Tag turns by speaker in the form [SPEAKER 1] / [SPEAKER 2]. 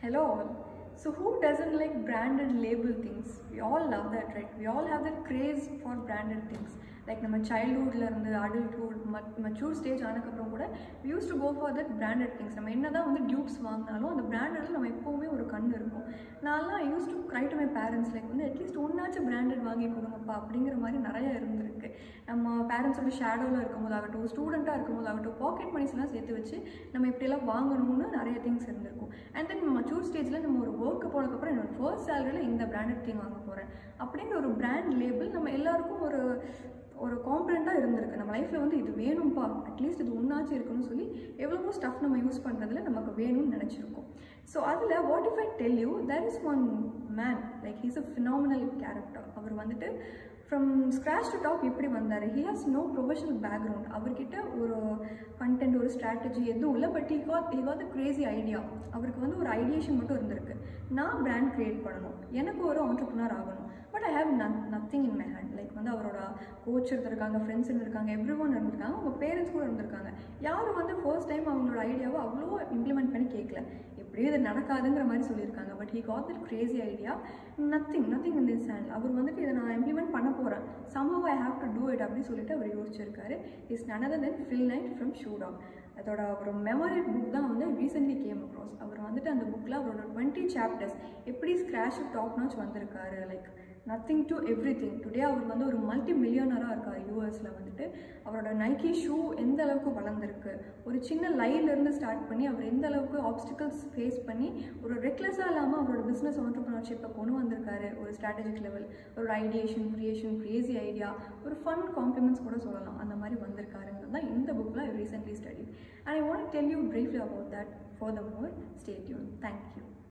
[SPEAKER 1] Hello all. So who doesn't like branded label things? We all love that, right? We all have that craze for branded things. Like நம்ம சைல்ட்ஹுட்ல இருந்து adulthood Machur stage ஆனதுக்கப்புறம் கூட we used to go for that branded things நம்ம என்னதான் வந்து tubes வாங்கினாலும் அந்த பிராண்டடில் நம்ம எப்போவுமே ஒரு கண் இருக்கும் நான்லாம் I used to cry to my parents like வந்து அட்லீஸ்ட் ஒன்றாச்சும் பிராண்டட் வாங்கி கொடுங்கப்பா அப்படிங்கிற மாதிரி நிறைய இருந்திருக்கு நம்ம பேரண்ட்ஸோட ஷேடோவில் இருக்கும்போது ஆகட்டும் ஸ்டூடெண்ட்டாக இருக்கும்போது ஆகட்டும் பாக்கெட் மணிஸ்லாம் சேர்த்து வச்சு நம்ம இப்படியெல்லாம் வாங்கணும்னு நிறைய திங்ஸ் இருந்திருக்கும் அண்ட் தென் மச்சூர் ஸ்டேஜில் நம்ம ஒரு ஒர்க்கு போனதுக்கப்புறம் என்னோட ஃபர்ஸ்ட் சேலரியில் இந்த பிராண்டட் திங் வாங்க போகிறேன் அப்படிங்கிற ஒரு பிராண்ட் லேபிள் நம்ம எல்லாருக்கும் ஒரு ஒரு காம்பனண்ட்டாக இருந்திருக்கு நம்ம லைஃப்பில் வந்து இது வேணும்ப்பா அட்லீஸ்ட் இது ஒன்றாச்சும் இருக்குன்னு சொல்லி எவ்வளவோ ஸ்டஃப் நம்ம யூஸ் பண்ணுறதுல நமக்கு வேணும்னு நினச்சிருக்கோம் ஸோ அதில் what if I tell you there is one man like he's a phenomenal character அவர் வந்துட்டு ஃப்ரம் ஸ்க்ராச் டு டாப் எப்படி வந்தார் he has no professional background அவர்கிட்ட ஒரு கண்டென்ட் ஒரு ஸ்ட்ராட்டஜி எதுவும் இல்லை but he got he got the crazy idea அவருக்கு வந்து ஒரு ஐடியேஷன் மட்டும் இருந்திருக்கு நான் பிராண்ட் க்ரியேட் பண்ணணும் எனக்கு ஒரு ஆண்டர்பனர் ஆகணும் பட் ஐ ஹேவ் நத் nothing in my hand like வந்து அவரோட கோச் இருந்திருக்காங்க ஃப்ரெண்ட்ஸ் இருந்திருக்காங்க எவ்ரி ஒன் இருந்திருக்காங்க அவங்க பேரண்ட்ஸ் கூட இருந்திருக்காங்க யாரும் வந்து ஃபர்ஸ்ட் டைம் அவங்களோட ஐடியாவை அவ்வளோ இம்ப்ளிமெண்ட் பண்ணி கேட்கல எப்படியும் இது நடக்காதுங்கிற மாதிரி சொல்லியிருக்காங்க but he got that crazy idea nothing nothing in this hand அவர் வந்துட்டு இதை நான் இம்ப்ளிமெண்ட் பண்ண போகிறேன் somehow I have to do it அப்படின்னு சொல்லிட்டு அவர் யோசிச்சிருக்காரு is another then Phil Knight from Shoe Dog அதோட ஒரு மெமரி புக் தான் வந்து ரீசென்ட்லி கேம் அக்ராஸ் அவர் வந்துட்டு அந்த புக்கில் அவரோட டுவெண்ட்டி சாப்டர்ஸ் எப்படி ஸ்க்ராஷ் டாப் நாச் வந்திருக்காரு like nothing to everything today அவர் வந்து ஒரு மல்டி மில்லியனராக இருக்கார் யூஎஸில் வந்துட்டு அவரோட நைக்கி ஷூ எந்த அளவுக்கு வளர்ந்துருக்கு ஒரு சின்ன லைன்லேருந்து ஸ்டார்ட் பண்ணி அவர் எந்த அளவுக்கு ஆப்ஸ்டிகல்ஸ் ஃபேஸ் பண்ணி ஒரு ரெக்லெஸ்ஸாக இல்லாமல் அவரோட பிஸ்னஸ் ஆண்டர்பிரினர்ஷிப்பை கொண்டு வந்திருக்காரு ஒரு ஸ்ட்ராட்டஜிக் லெவல் ஒரு ஐடியேஷன் க்ரியேஷன் க்ரேசி ஐடியா ஒரு ஃபன் காம்ப்ளிமெண்ட்ஸ் கூட சொல்லலாம் அந்த மாதிரி வந்திருக்காருங்கிறது தான் இந்த புக்கில் I recently study and I want tell you briefly about that for the more stay tuned thank you